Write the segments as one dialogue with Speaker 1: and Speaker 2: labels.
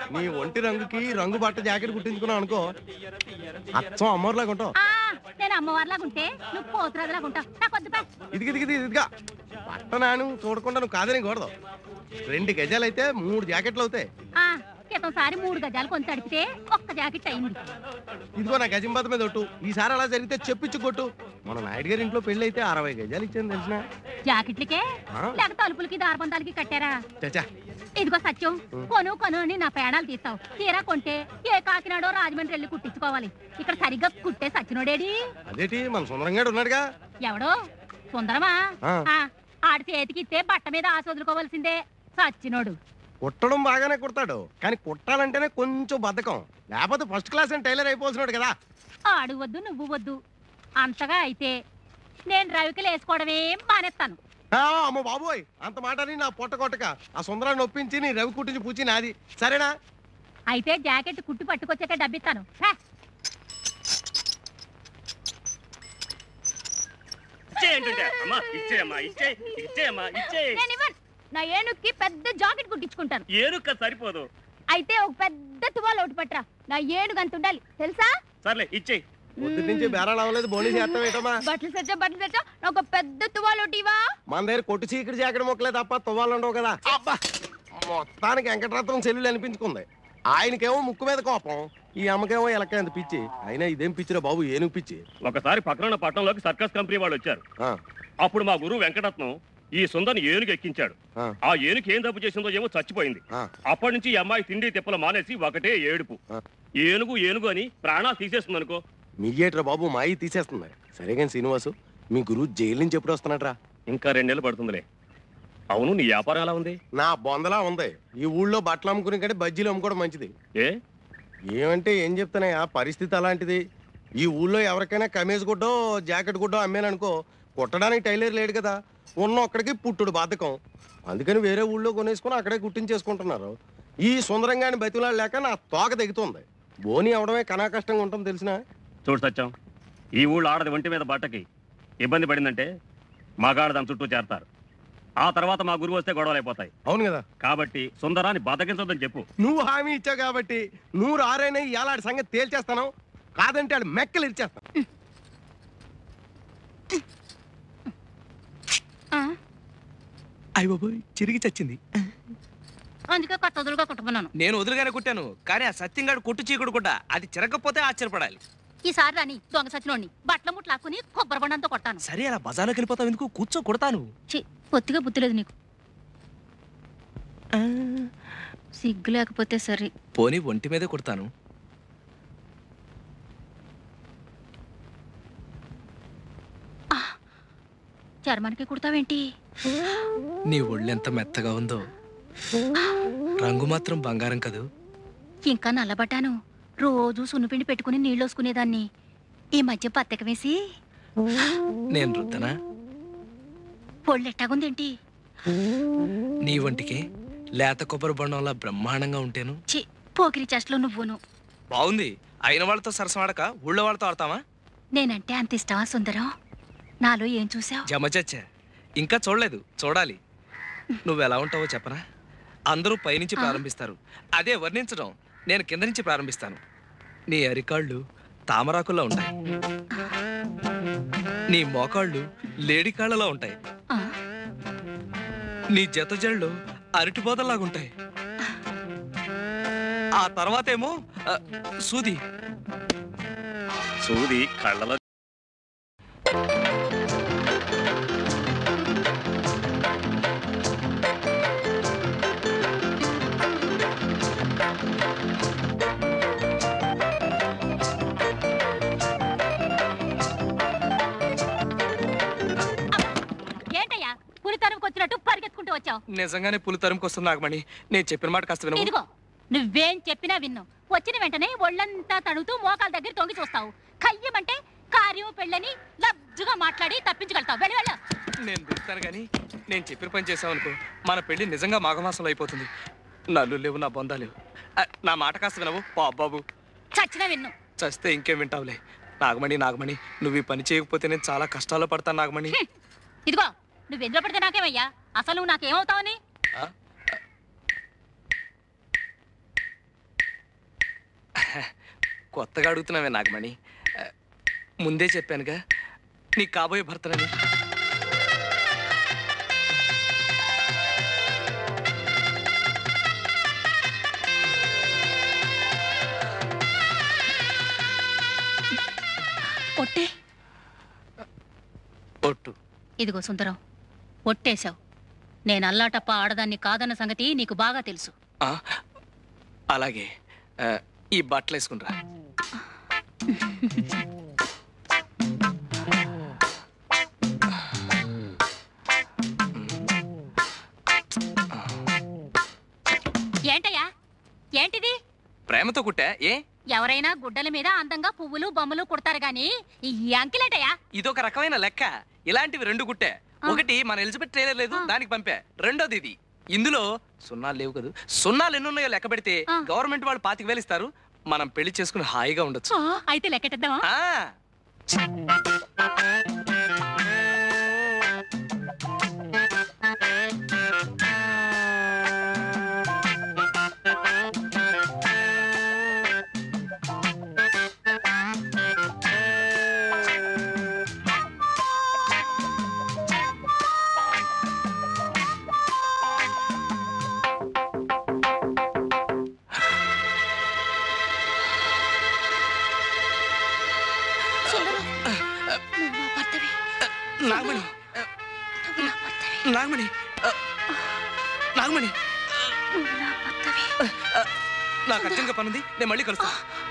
Speaker 1: నీ ఒంటి రంగుకి రంగు బట్ట జాకెట్ కుట్టించుకున్నావు అనుకో అచ్చం అమ్మోర్లాగా ఉంటావు
Speaker 2: ఆ, నేను అమ్మవారిలాగా ఉంటే నువ్వు పోతురాజులాగా ఉంటావు నాకు వద్దు పా.
Speaker 1: ఇదిగి ఇదిగి ఇదిగా బట్ట నాను చూడకుండా నువ్వు కాదని కూడదు రెండు గజాలు అయితే మూడు జాకెట్లు అవుతాయి
Speaker 2: ఆ, క్రితం సారి మూడు గజాలు కొంత అడిగితే ఒక్క జాకెట్ అయింది
Speaker 1: ఇదిగో నా గజంబాత మీద ఒట్టు ఈసారి అలా జరిగితే చెప్పించు కొట్టు మన నాయుడు గారి ఇంట్లో పెళ్లి అయితే అరవై గజాలు ఇచ్చాను తెలిసిన
Speaker 2: జాకెట్లకే
Speaker 1: ఆ?
Speaker 2: లేక తలుపులకి దారబంధాలకి కట్టారా
Speaker 1: చచ్చా
Speaker 2: ఇదిగో సత్యం కొను కొను అని నా పేడాలు తీస్తావు తీరా కొంటే ఏ కాకినాడో రాజమండ్రి వెళ్ళి కుట్టించుకోవాలి ఇక్కడ సరిగ్గా కుట్టే సచ్చినోడేడి
Speaker 1: అదేటి మన సుందరంగాడు ఉన్నాడుగా
Speaker 2: ఎవడో సుందరమా
Speaker 1: ఆ.
Speaker 2: ఆ, ఆడి చేతికి ఇస్తే బట్ట మీద ఆశ వదులుకోవాల్సిందే సచ్చినోడు
Speaker 1: కుట్టడం బాగానే కుడతాడు కానీ కుట్టాలంటేనే కొంచెం బద్ధకం లేకపోతే ఫస్ట్ క్లాస్ అని టైలర్ అయిపోతున్నాడు కదా
Speaker 2: ఆడు వద్దు నువ్వు వద్దు అంతగా అయితే నేను రవికలు వేసుకోవడమే మానేస్తాను
Speaker 1: ఆ, అమ్మ బాబోయ్ అంత మాట అని నా పొట్ట కొట్టక ఆ సుందరాన్ని ఒప్పించి నీ రవి కుట్టించి పూచి నాది సరేనా
Speaker 2: అయితే జాకెట్ కుట్టి పట్టుకొచ్చాక డబ్బిస్తాను హే,
Speaker 3: ఇచ్చేయంటుంటే అమ్మా ఇచ్చేయమ్మా ఇచ్చే ఇచ్చేయమ్మా ఇచ్చే
Speaker 2: నేను ఇవ్వను. నా ఏనుక్కి పెద్ద జాకెట్ కుట్టించుకుంటాను
Speaker 3: ఏనుక్క సరిపోదు
Speaker 2: అయితే ఒక పెద్ద తువాలు ఒకటి పట్టరా నా ఏనుగు అంత ఉండాలి తెలుసా
Speaker 3: సర్లే ఇచ్చేయి
Speaker 1: పొద్దు నుంచి బేరాలు అవ్వలేదు బోని చేస్తాం ఏంటమ్మా
Speaker 2: బట్టలు సచ్చా బట్టలు సచ్చా నాకు ఒక పెద్ద తువాలు ఒకటి ఇవ్వా
Speaker 1: మన దగ్గర కొట్టు చీకటి జాకెట్ మొక్కలే తప్ప తువ్వాలు ఉండవు కదా అబ్బా మొత్తానికి వెంకటరత్నం చెల్లెలు అనిపించుకుంది ఆయనకేమో ముక్కు మీద కోపం ఈ అమ్మకేమో ఎలక్కంత పిచ్చి అయినా ఇదేం పిచ్చిరా బాబు ఏనుగు పిచ్చి
Speaker 3: ఒకసారి పక్కన ఉన్న పట్టణంలోకి సర్కస్ కంపెనీ వాళ్ళు వచ్చారు
Speaker 1: ఆ,
Speaker 3: అప్పుడు మా గురువు వెంకటరత్నం ఈ సుందర్ని ఏనుగు ఎక్కించాడు
Speaker 1: ఆ,
Speaker 3: ఆ ఏనుగు ఏం తప్పు చేసిందో ఏమో చచ్చిపోయింది
Speaker 1: ఆ.
Speaker 3: అప్పటి నుంచి ఈ అమ్మాయి తిండి తిప్పలు మానేసి ఒకటే ఏడుపు
Speaker 1: ఆ.
Speaker 3: ఏనుగు ఏనుగు అని ప్రాణాలు తీసేస్తుంది అనుకో
Speaker 1: మీయేట్రా బాబు మాయి తీసేస్తుంది సరే కానీ శ్రీనివాసు మీ గురువు జైలు నుంచి ఎప్పుడు వస్తున్నాడ్రా
Speaker 3: ఇంకా రెండేళ్ళు పడుతుందిలే అవును నీ వ్యాపారం ఎలా ఉంది
Speaker 1: నా బొందలా ఉంది ఈ ఊళ్ళో బట్టలు అమ్ముకునే కంటే బజ్జీలు అమ్ముకోవడం మంచిది
Speaker 3: ఏ
Speaker 1: ఏమంటే ఏం చెప్తున్నాయా పరిస్థితి అలాంటిది ఈ ఊళ్ళో ఎవరికైనా కమీజ్ గుడ్డో జాకెట్ గుడ్డో అమ్మాననుకో కుట్టడానికి టైలర్ లేడు కదా ఉన్న ఒక్కడికి పుట్టుడు బాధకం అందుకని వేరే ఊళ్ళో కొనేసుకుని అక్కడే కుట్టించేసుకుంటున్నారు ఈ సుందరంగాని బతిలాడు లేక నా తోక తెగుతుంది బోని అవడమే కనా కష్టంగా ఉంటుంది తెలిసిన
Speaker 3: చూడు సత్యం ఈ ఊళ్ళో ఆడది ఒంటి మీద బట్టకి ఇబ్బంది పడిందంటే మగాడు దాని చుట్టూ చేరతారు ఆ తర్వాత మా గురువు వస్తే గొడవలు అయిపోతాయి
Speaker 1: అవును కదా
Speaker 3: కాబట్టి సుందరాన్ని బతకించొద్దని చెప్పు
Speaker 1: నువ్వు హామీ ఇచ్చావు కాబట్టి నువ్వు రారైనా ఇలాంటి సంగతి తేల్చేస్తాను కాదంటే ఆడు మెక్కలు ఇచ్చేస్తాను
Speaker 2: ఆ,
Speaker 4: అయ్య బాబోయ్ చిరిగి చచ్చింది
Speaker 2: అందుకే కొత్త వదులుగా కుట్టుకున్నాను
Speaker 4: నేను వదులుగానే కుట్టాను కానీ ఆ సత్యంగాడు కొట్టు చీకుడు కుట్ట అది చిరగకపోతే ఆశ్చర్యపడాలి
Speaker 2: ఈసారి రాని దొంగ సచ్చినోడిని బట్టల ముట్లు లాక్కుని కొబ్బరి బండంతో కొట్టాను
Speaker 4: సరే అలా బజార్లోకి వెళ్ళిపోతావు ఎందుకు కూర్చో కొడతాను
Speaker 2: చి పొత్తిగా బుద్ధి లేదు నీకు సిగ్గు లేకపోతే సరే
Speaker 4: పోనీ ఒంటి మీదే కుడతాను
Speaker 2: చర్మానికి కుడతావేంటి
Speaker 4: నీ ఒళ్ళెంత మెత్తగా ఉందో రంగు మాత్రం బంగారం కదూ
Speaker 2: ఇంకా నల్లబడ్డాను రోజు సున్నిపిండి పెట్టుకుని నీళ్ళు వసుకునేదాన్ని ఈ మధ్య పత్తక వేసి
Speaker 4: నేను రుద్దనా
Speaker 2: పొళ్ళు ఎట్టాగుందేంటి
Speaker 4: నీ వంటికి లేత కొబ్బరి బొండంలా బ్రహ్మాండంగా ఉంటేను
Speaker 2: చి పోకిరి చెస్ట్లో నువ్వును
Speaker 4: బాగుంది అయిన వాళ్ళతో సరసమాడక ఊళ్ళో వాళ్ళతో ఆడతావా
Speaker 2: నేనంటే అంత ఇష్టమా సుందరం నాలో ఏం చూసావు
Speaker 4: జమచచ్చా ఇంకా చూడలేదు చూడాలి నువ్వు ఎలా ఉంటావో చెప్పనా అందరూ పైనుంచి
Speaker 2: ఆ.
Speaker 4: ప్రారంభిస్తారు అదే వర్ణించడం నేను కింద నుంచి ప్రారంభిస్తాను నీ అరికాళ్ళు తామరాకుల్లో ఉంటాయి నీ మోకాళ్ళు లేడికాళ్ళలా ఉంటాయి నీ జత జళ్ళు అరటిపోతలాగుంటాయి ఆ తర్వాతేమో ఆ, సూది
Speaker 3: సూది కళ్ళలో
Speaker 2: ఏంటయ్యా పులి తరుముకు వచ్చినట్టు పరిగెత్తుకుంటూ వచ్చావు
Speaker 4: నిజంగానే పులి తరుముకొస్తుంది నాగమణి నేను చెప్పిన మాట కాస్త వినవు
Speaker 2: ఇదిగో నువ్వేం చెప్పినా విన్ను వచ్చిన వెంటనే ఒళ్ళంతా తడుతూ మోకాల దగ్గర తొంగి చూస్తావు కయ్యమంటే కార్యం పెళ్ళని లబ్జుగా మాట్లాడి తప్పించగలుగుతావు వెళ్ళి వెళ్ళు
Speaker 4: నేను పిలుస్తాను కానీ నేను చెప్పిన పని చేసావనుకో మన పెళ్లి నిజంగా మాఘమాసంలో అయిపోతుంది నల్లు లేవు నా బొందా లేవు ఆ, నా మాట కాస్త వినవు పా బాబు
Speaker 2: చచ్చినా విన్ను
Speaker 4: చస్తే ఇంకేం వింటావులే నాగమణి నాగమణి నువ్వు ఈ పని చేయకపోతే నేను చాలా కష్టాల్లో పడతాను నాగమణి
Speaker 2: హ్మ్. ఇదిగో నువ్వు ఎందులో పడితే నాకేమయ్యా అసలు నువ్వు నాకేమవుతావని
Speaker 4: ఆ? కొత్తగా అడుగుతున్నావే నాగమణి ఆ, ముందే చెప్పానుగా నీకు కాబోయే భర్తనని
Speaker 2: ఒట్టే
Speaker 4: ఒట్టు
Speaker 2: ఇదిగో సుందరం ఒట్టేశావు నేను అల్లాటప్ప ఆడదాన్ని కాదన్న సంగతి నీకు బాగా తెలుసు
Speaker 4: ఆ, అలాగే ఆ, ఈ బట్టలు వేసుకునిరా
Speaker 2: ఏంటయ్యా ఏంటిది
Speaker 4: ప్రేమతో కుట్టా ఏ
Speaker 2: ఎవరైనా గుడ్డల మీద అందంగా పువ్వులు బొమ్మలు కుడతారు గాని ఈ అంకిలేటయ్యా
Speaker 4: ఇదొక రకమైన లెక్క ఇలాంటివి రెండు కుట్టే ఒకటి మన ఎలిజబెత్ ట్రైలర్ లేదు దానికి పంపా రెండోది ఇది ఇందులో సున్నాలు లేవు కదా సున్నాలు ఎన్ని ఉన్నాయో లెక్క పెడితే
Speaker 2: ఆ.
Speaker 4: గవర్నమెంట్ వాళ్ళు పాతికి వేలు ఇస్తారు మనం పెళ్లి చేసుకుని హాయిగా ఉండొచ్చు
Speaker 2: ఆ, అయితే లెక్కెట్టేద్దామా
Speaker 4: ఆ
Speaker 2: సుందరం నువ్వు నా భర్తవి
Speaker 4: నాగమణి
Speaker 2: నువ్వు నా భర్తవి
Speaker 4: నాగమణి ఆ, నాగమణి
Speaker 2: నువ్వు నా భర్తవి
Speaker 4: ఆ, నాకు అర్జెంట్గా పనుంది నేను మళ్ళీ కలుస్తా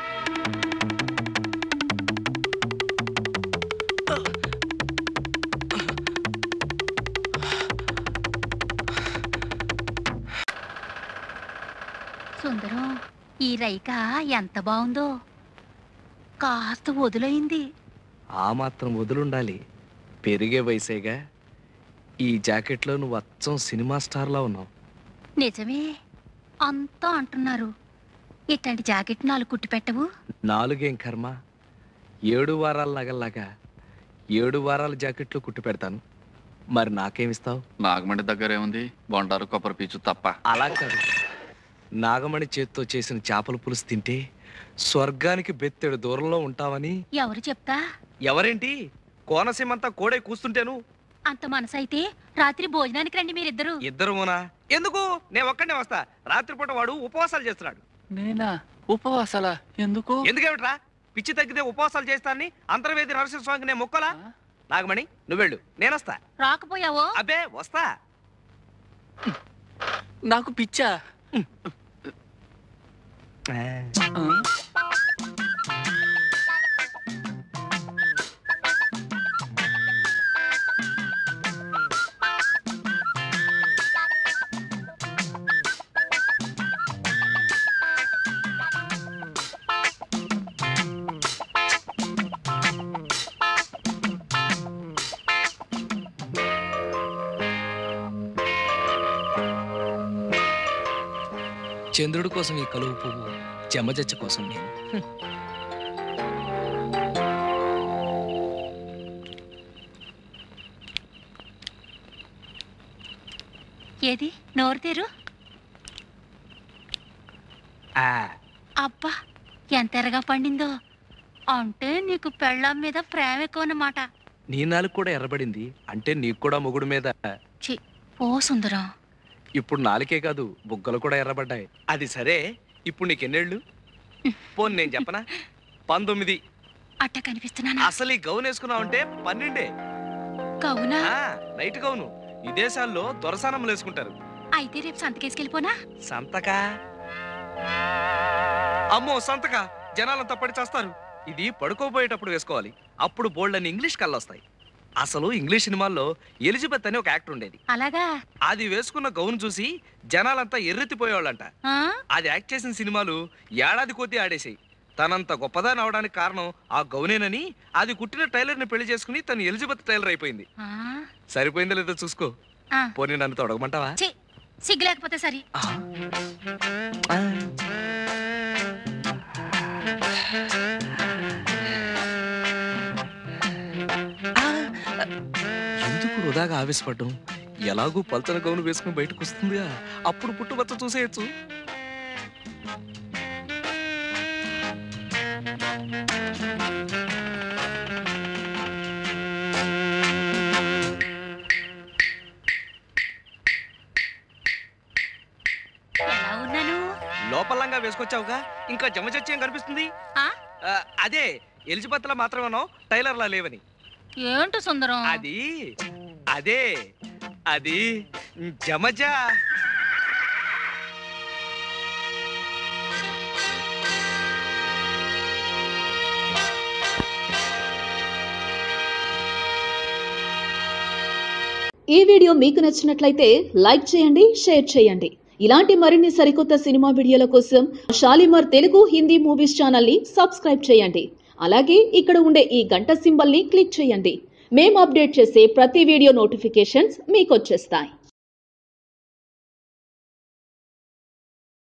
Speaker 2: సుందరం ఈ రైక ఎంత బాగుందో కాస్త వదులైంది
Speaker 4: ఆ మాత్రం వదులుండాలి పెరిగే వయసేగా ఈ జాకెట్లో నువ్వు అచ్చం సినిమా స్టార్లా ఉన్నావు
Speaker 2: నిజమే అంతా అంటున్నారు ఇట్లాంటి జాకెట్ నాలుగు కుట్టి పెట్టవు
Speaker 4: నాలుగేం కర్మ ఏడు వారాల నగల్లాగా ఏడు వారాల జాకెట్లు కుట్టి పెడతాను మరి నాకేమిస్తావు
Speaker 5: నాగమణి దగ్గర ఏముంది బొండారు కొబ్బరి పీచు తప్ప
Speaker 4: అలా కాదు నాగమణి చేత్తో చేసిన చేపల పులుసు తింటే స్వర్గానికి బెత్తెడు దూరంలో ఉంటావని
Speaker 2: ఎవరు చెప్తా
Speaker 4: ఎవరేంటి కోనసీమంతా కోడే కూస్తుంటేను
Speaker 2: అంత మనసైతే రాత్రి భోజనానికి రండి మీరిద్దరు
Speaker 4: ఇద్దరు మూనా ఎందుకు నేను ఒక్కడనే వస్తా రాత్రిపూట వాడు ఉపవాసాలు చేస్తున్నాడు
Speaker 5: నేనా ఉపవాసాల ఎందుకు
Speaker 4: ఎందుకేమిట్రా పిచ్చి తగ్గితే ఉపవాసాలు చేస్తానని అంతర్వేది నరసింహ స్వామికి నేను మొక్కలా నాగమణి నువ్వెళ్ళు నేనొస్తా
Speaker 2: రాకపోయావో
Speaker 4: అబ్బే వస్తా
Speaker 5: నాకు పిచ్చా ఆ?
Speaker 4: చంద్రుడి కోసం ఈ కలువు పువ్వు చెమ్మజచ్చ కోసం నేను
Speaker 2: ఏది నోరు తీరు
Speaker 4: ఆ,
Speaker 2: అబ్బా ఎంత ఎరగా పండిందో అంటే నీకు పెళ్ళాం మీద ప్రేమ ఎక్కువ అన్నమాట
Speaker 4: నీ నాలుగు కూడా ఎర్రబడింది అంటే నీకు కూడా మొగుడు మీద
Speaker 2: చి ఓ సుందరం
Speaker 4: ఇప్పుడు నాలుకే కాదు బుగ్గలు కూడా ఎర్రబడ్డాయి అది సరే ఇప్పుడు నీకు ఎన్నేళ్ళు పోన్ నేను చెప్పనా పంతొమ్మిది
Speaker 2: అట్ట కనిపిస్తున్నానా
Speaker 4: అసలు ఈ గౌన్ వేసుకున్నావంటే పన్నెండే
Speaker 2: కవునా
Speaker 4: ఆ, నైట్ గౌను విదేశాల్లో దొరసానములు వేసుకుంటారు
Speaker 2: అయితే రేపు సంతకేసుకెళ్ళిపోనా
Speaker 4: సంతక అమ్మో సంతక జనాలంతా పడి చేస్తారు ఇది పడుకోబోయేటప్పుడు వేసుకోవాలి అప్పుడు బోల్డ్ అని ఇంగ్లీష్ కళ్ళొస్తాయి అసలు ఇంగ్లీష్ సినిమాల్లో ఎలిజబెత్ అని ఒక యాక్టర్ ఉండేది
Speaker 2: అలాగా
Speaker 4: అది వేసుకున్న గౌన్ చూసి జనాలంతా ఎర్రెత్తిపోయేవాళ్ళంట
Speaker 2: ఆ?
Speaker 4: అది యాక్ట్ చేసిన సినిమాలు ఏడాది కొద్దీ ఆడేసాయి తనంత గొప్పదాని అవడానికి కారణం ఆ గౌనేనని అది కుట్టిన టైలర్ని పెళ్లి చేసుకుని తను ఎలిజబెత్ టైలర్ అయిపోయింది
Speaker 2: ఆ?
Speaker 4: సరిపోయిందో లేదో చూసుకో
Speaker 2: ఆ.
Speaker 4: పోనీ నన్ను తొడగమంటావా
Speaker 2: ఛీ, సిగ్గు లేకపోతే సరి
Speaker 4: ఎందుకు వృధాగా ఆవేశపడ్డం ఎలాగూ పల్చన గౌను వేసుకుని బయటకు వస్తుందిగా అప్పుడు పుట్టుబచ్చ చూసేయచ్చు
Speaker 2: ఎలా ఉన్నాను
Speaker 4: లోపలంగా వేసుకొచ్చావుగా ఇంకా జమ చచ్చేం కనిపిస్తుంది
Speaker 2: ఆ?
Speaker 4: ఆ, అదే ఎలిజబెత్ లా మాత్రమేనో టైలర్ లా లేవని
Speaker 2: ఏంటి సుందరం
Speaker 4: అది అదే అది జమజా
Speaker 6: ఈ వీడియో మీకు నచ్చినట్లయితే లైక్ చేయండి షేర్ చేయండి ఇలాంటి మరిన్ని సరికొత్త సినిమా వీడియోల కోసం షాలిమార్ తెలుగు హిందీ మూవీస్ ఛానల్ని సబ్స్క్రైబ్ చేయండి అలాగే ఇక్కడ ఉండే ఈ గంట సింబల్ని క్లిక్ చేయండి మేము అప్డేట్ చేసే ప్రతి వీడియో నోటిఫికేషన్స్ మీకు వచ్చేస్తాయి